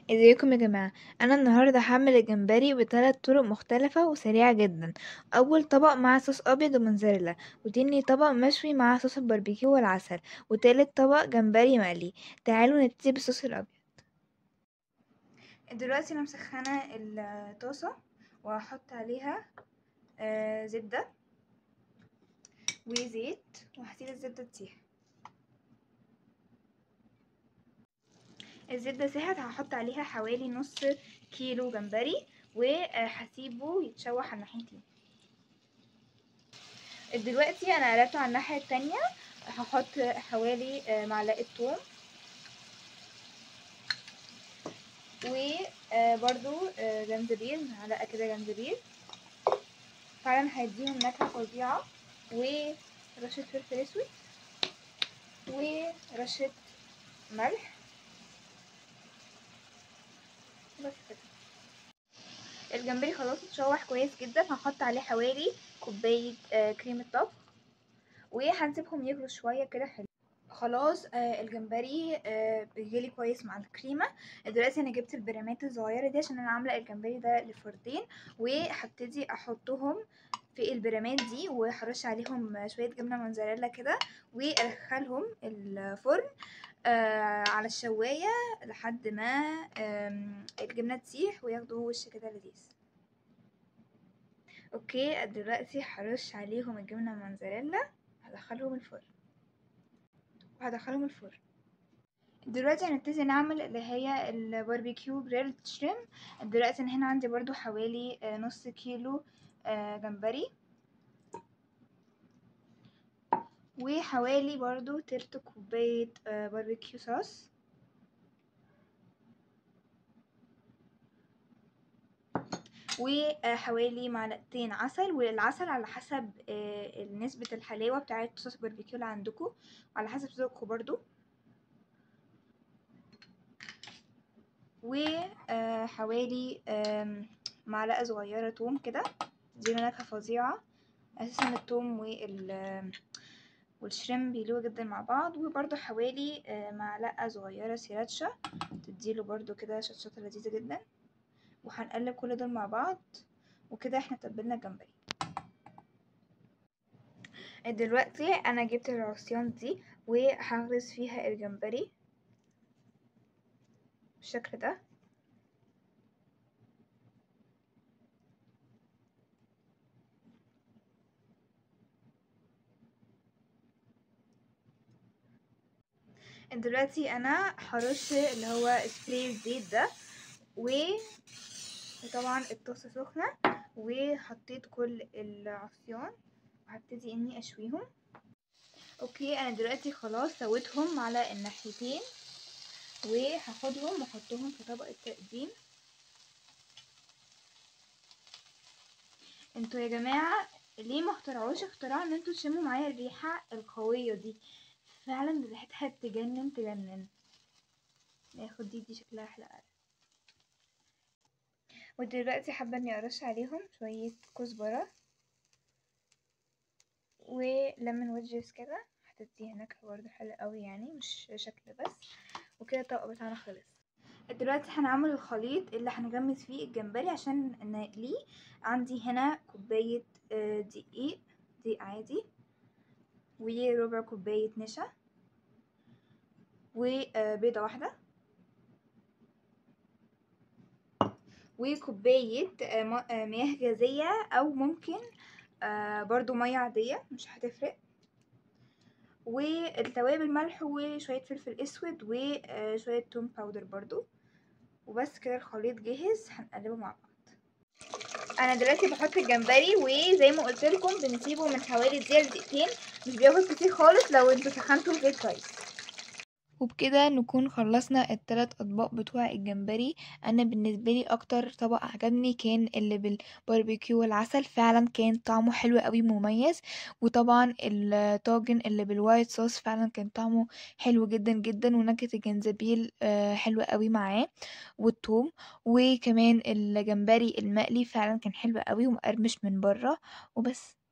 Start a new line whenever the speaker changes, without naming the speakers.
ازيكم يا جماعة انا النهاردة هعمل الجمبري بثلاث طرق مختلفة وسريعة جدا اول طبق مع صوص ابيض وموزاريلا وتاني طبق مشوي مع صوص الباربيكيو والعسل وتالت طبق جمبري مقلي تعالوا نبتدي بالصوص الابيض دلوقتي انا مسخنة الطاسة وهحط عليها آه زبدة وزيت وهسيب الزبدة تسيح الزبدة ساحت هحط عليها حوالي نص كيلو جمبري وهسيبه يتشوح على الناحيتين دلوقتي انا قلبته على الناحية التانية هحط حوالي معلقة توم وبرده جنزبيل معلقة كده جنزبيل فعلا هيديهم نكهة فظيعة ورشة فلفل اسود ورشة ملح بس كده الجمبري خلاص اتشوح كويس جدا هحط عليه حوالي كوباية آه كريمة طبخ وهنسيبهم يغلوا شوية كده حلو خلاص آه الجمبري آه بيغلي كويس مع الكريمة دلوقتي انا جبت البرامات الصغيرة دي عشان انا عاملة الجمبري ده لفردين وهبتدي احطهم في البرامات دي وهرش عليهم شوية جبنة موزاريلا كده وادخلهم الفرن آه على الشواية لحد ما الجبنة تسيح وياخدوا وش كده لذيذ اوكي دلوقتي هرش عليهم الجبنة الموزاريلا هدخلهم الفرن وهدخلهم الفرن دلوقتي هنبتدي نعمل اللي هي الباربيكيو جريلد شريم دلوقتي انا هنا عندي برضو حوالي نص كيلو جمبري وحوالي برضو تلت كوباية باربيكيو صوص وحوالي معلقتين عسل والعسل على حسب نسبة الحلاوة بتاعة صوص الباربيكيو اللي عندكم وعلى حسب ذوقكم برضو وحوالي معلقة صغيرة توم كده دي نكهة فظيعة اساسا التوم وال والشريم بيلوا جدا مع بعض وبرده حوالي معلقة صغيرة سيراتشا تديله برده كده شطشطة لذيذة جدا وهنقلب كل دول مع بعض وكده احنا تبلنا الجمبري دلوقتي انا جبت العصيان دي وهغرز فيها الجمبري بالشكل ده دلوقتي انا هرش اللي هو سبراي الزيت ده و وطبعا الطاسه سخنه وحطيت كل العصيان وهبتدي اني اشويهم اوكي انا دلوقتي خلاص سويتهم على الناحيتين وهاخدهم واحطهم في طبق التقديم انتوا يا جماعه ليه ما اخترعوش اختراع ان انتوا تشموا معايا الريحه القويه دي فعلا ريحتها تجنن تجنن ناخد دي دي شكلها احلى ودلوقتي حابه اني ارش عليهم شويه كزبره وليمون ويدجز كده هتديها نكهه برضه حلوه قوي يعني مش شكل بس وكده الطبق بتاعنا خلص دلوقتي هنعمل الخليط اللي هنغمس فيه الجمبري عشان نقليه عندي هنا كوبايه دقيق دقيق عادي وربع كوباية نشا وبيضة واحدة وكوباية مياه غازية أو ممكن برضو مية عادية مش هتفرق والتوابل ملح وشوية فلفل اسود وشوية توم باودر برضو وبس كده الخليط جاهز هنقلبه مع بعض انا دلوقتي بحط الجمبري وزي ما قلت لكم بنسيبه من حوالي دقيقه لدقيقتين مش بياخد كتير خالص لو انتوا سخنتوا الزيت كويس وبكده نكون خلصنا الثلاث اطباق بتوع الجمبري انا بالنسبه لي اكتر طبق عجبني كان اللي بالباربيكيو والعسل فعلا كان طعمه حلو قوي مميز وطبعا الطاجن اللي بالوايت صوص فعلا كان طعمه حلو جدا جدا ونكهه الجنزبيل حلوه قوي معاه والثوم وكمان الجمبري المقلي فعلا كان حلو قوي ومقرمش من بره وبس